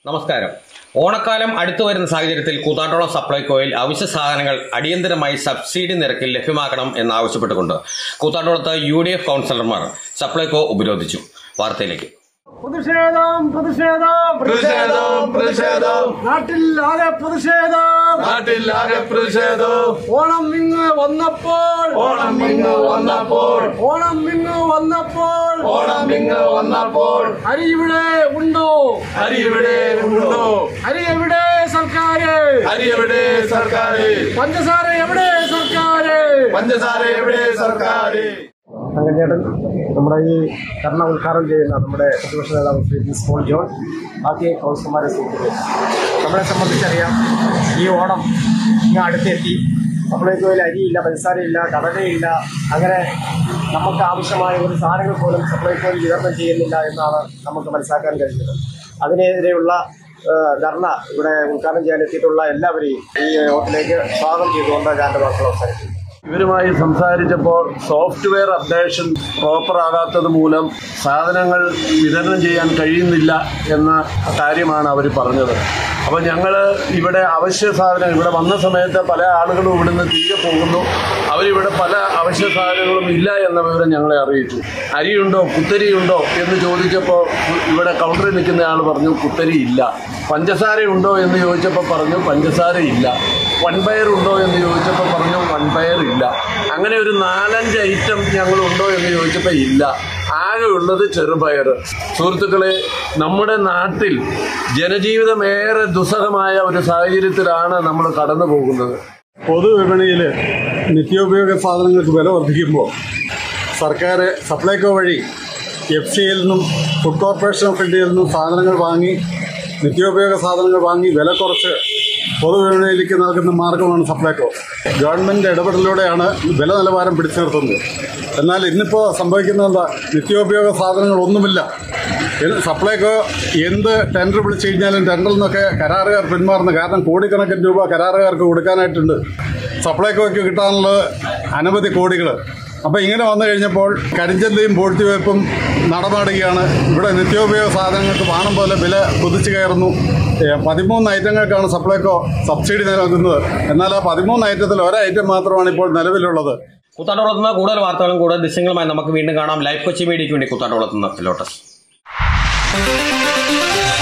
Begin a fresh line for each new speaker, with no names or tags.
നമസ്കാരം ഓണക്കാലം അടുത്തു വരുന്ന സാഹചര്യത്തിൽ കൂത്താട്ടോളം സപ്ലൈകോയിൽ അവശ്യ സാധനങ്ങൾ അടിയന്തരമായി സബ്സിഡി നിരക്കിൽ ലഭ്യമാക്കണം എന്നാവശ്യപ്പെട്ടുകൊണ്ട് കൂത്താട്ടോളത്ത് യു ഡി എഫ് കൗൺസിലർമാർ സപ്ലൈകോ ഉപരോധിച്ചു വാർത്തയിലേക്ക്
പ്രതിഷേധം പ്രതിഷേധം
പ്രതിഷേധം പ്രതിഷേധം
നാട്ടിൽ ആകെ പ്രതിഷേധം
നാട്ടിലാകെ പ്രതിഷേധം
ഓണം ഇങ്ങ് വന്നപ്പോൾ
ഓണം ഇങ്ങ് വന്നപ്പോൾ
ഓണം ഇങ്ങ് വന്നപ്പോൾ
ഓണം ഇങ്ങ് വന്നപ്പോൾ
അരി ഇവിടെ ഉണ്ടോ
അരി ഇവിടെ ഉണ്ടോ
അരി എവിടെ സർക്കാര്
അരി എവിടെ സർക്കാർ
പഞ്ചസാര എവിടെ സർക്കാര്
പഞ്ചസാര എവിടെ സർക്കാർ
തങ്കച്ചേട്ടൻ നമ്മുടെ ഈ ധർണ ഉദ്ഘാടനം ചെയ്യുന്ന നമ്മുടെ പ്രതിപക്ഷ നേതാവ് ശ്രീ മിസ് പോൾ ജോൺ ബാക്കി കൗൺസിലർമാരെ സൂചിപ്പിച്ചു നമ്മളെ സംബന്ധിച്ചറിയാം ഈ ഓണം ഇങ്ങ് അടുത്തെത്തി സപ്ലൈകോയിൽ അരിയില്ല പഞ്ചസാരയില്ല കടലയില്ല അങ്ങനെ നമുക്ക് ആവശ്യമായ ഒരു സാധനങ്ങൾ പോലും സപ്ലൈകോയിൽ വിതരണം ചെയ്യുന്നില്ല എന്നാണ് നമുക്ക് മനസ്സിലാക്കാൻ കഴിഞ്ഞത് അതിനെതിരെയുള്ള ഏഹ്, ധർണ ഇവിടെ ഉദ്ഘാടനം ചെയ്യാൻ എത്തിയിട്ടുള്ള എല്ലാവരെയും ഈ യോഗത്തിലേക്ക് സ്വാഗതം ചെയ്തുകൊണ്ട് ഞാൻ എൻ്റെ വാക്കുകൾ അവസാനിക്കുന്നു
ഇവരുമായി സംസാരിച്ചപ്പോൾ സോഫ്റ്റ്വെയർ അപ്ഡേഷൻ പ്രോപ്പർ ആകാത്തത് മൂലം സാധനങ്ങൾ വിതരണം ചെയ്യാൻ കഴിയുന്നില്ല എന്ന കാര്യമാണ് അവർ പറഞ്ഞത് അപ്പോൾ ഞങ്ങൾ ഇവിടെ അവശ്യ സാധനം ഇവിടെ വന്ന സമയത്ത് പല ആളുകളും ഇവിടുന്ന് തിരികെ പോകുന്നു അവരിവിടെ പല അവശ്യ സാധനങ്ങളും ഇല്ല എന്ന വിവരം ഞങ്ങളെ അറിയിച്ചു അരിയുണ്ടോ കുത്തരിയുണ്ടോ എന്ന് ചോദിച്ചപ്പോൾ ഇവിടെ കൗണ്ടറിൽ നിൽക്കുന്ന ആൾ പറഞ്ഞു കുത്തരി ഇല്ല പഞ്ചസാര ഉണ്ടോ എന്ന് ചോദിച്ചപ്പോൾ പറഞ്ഞു പഞ്ചസാര ഇല്ല വൺപയർ ഉണ്ടോ എന്ന് ചോദിച്ചപ്പോൾ പറഞ്ഞു വൺപയർ ഇല്ല അങ്ങനെ ഒരു നാലഞ്ച് ഐറ്റം ഞങ്ങൾ ഉണ്ടോ എന്ന് ചോദിച്ചപ്പോൾ ഇല്ല ആകെ ഉള്ളത് ചെറുപയർ സുഹൃത്തുക്കളെ നമ്മുടെ നാട്ടിൽ ജനജീവിതം ഏറെ ദുസ്സഹമായ ഒരു സാഹചര്യത്തിലാണ് നമ്മൾ കടന്നു പോകുന്നത്
പൊതുവിപണിയിൽ നിത്യോപയോഗ സാധനങ്ങൾക്ക് വില വർദ്ധിക്കുമ്പോൾ സർക്കാർ സപ്ലൈകോ വഴി എഫ് സിയിൽ നിന്നും ഫുഡ് കോർപ്പറേഷൻ ഓഫ് ഇന്ത്യയിൽ നിന്നും സാധനങ്ങൾ വാങ്ങി നിത്യോപയോഗ സാധനങ്ങൾ വാങ്ങി വില കുറച്ച് പൊതുവിപണിയിലേക്ക് നൽകുന്ന മാർഗമാണ് സപ്ലൈകോ ഗവൺമെൻറ് ഇടപെടലിലൂടെയാണ് വില നിലവാരം പിടിച്ചു നിർത്തുന്നത് എന്നാൽ ഇന്നിപ്പോൾ സംഭവിക്കുന്നത് എന്താ നിത്യോപയോഗ സാധനങ്ങളൊന്നുമില്ല ഇത് സപ്ലൈകോ എന്ത് ടെൻഡർ വിളിച്ചു കഴിഞ്ഞാലും ടെൻഡറിൽ നിന്നൊക്കെ കരാറുകാർ പിന്മാറുന്നു കാരണം കോടിക്കണക്കിന് രൂപ കരാറുകാർക്ക് കൊടുക്കാനായിട്ടുണ്ട് സപ്ലൈകോയ്ക്ക് കിട്ടാനുള്ളത് അനവധി കോടികൾ അപ്പോൾ ഇങ്ങനെ വന്നു കഴിഞ്ഞപ്പോൾ കരിഞ്ചന്തയും പൂഴ്ത്തിവയ്പ്പും നടമാടുകയാണ് ഇവിടെ നിത്യോപയോഗ സാധനങ്ങൾക്ക് വാണം പോലെ വില കുതിച്ചു കയറുന്നു ഏ, പതിമൂന്ന് ഐറ്റങ്ങൾക്കാണ് സപ്ലൈകോ സബ്സിഡി നൽകുന്നത് എന്നാൽ ആ പതിമൂന്ന് ഐറ്റത്തിൽ ഒരു ഐറ്റം മാത്രമാണ് ഇപ്പോൾ നിലവിലുള്ളത്
കൂത്താട്ടോളത്ത് നിന്ന് കൂടുതൽ വാർത്തകളും കൂടുതൽ ദൃശ്യങ്ങളുമായി നമുക്ക് വീണ്ടും കാണാം ലൈവ് കൊച്ചി മീഡിയയ്ക്ക് വേണ്ടി കൂത്താട്ടോളത്ത് നിന്ന് ലോട്ടസ്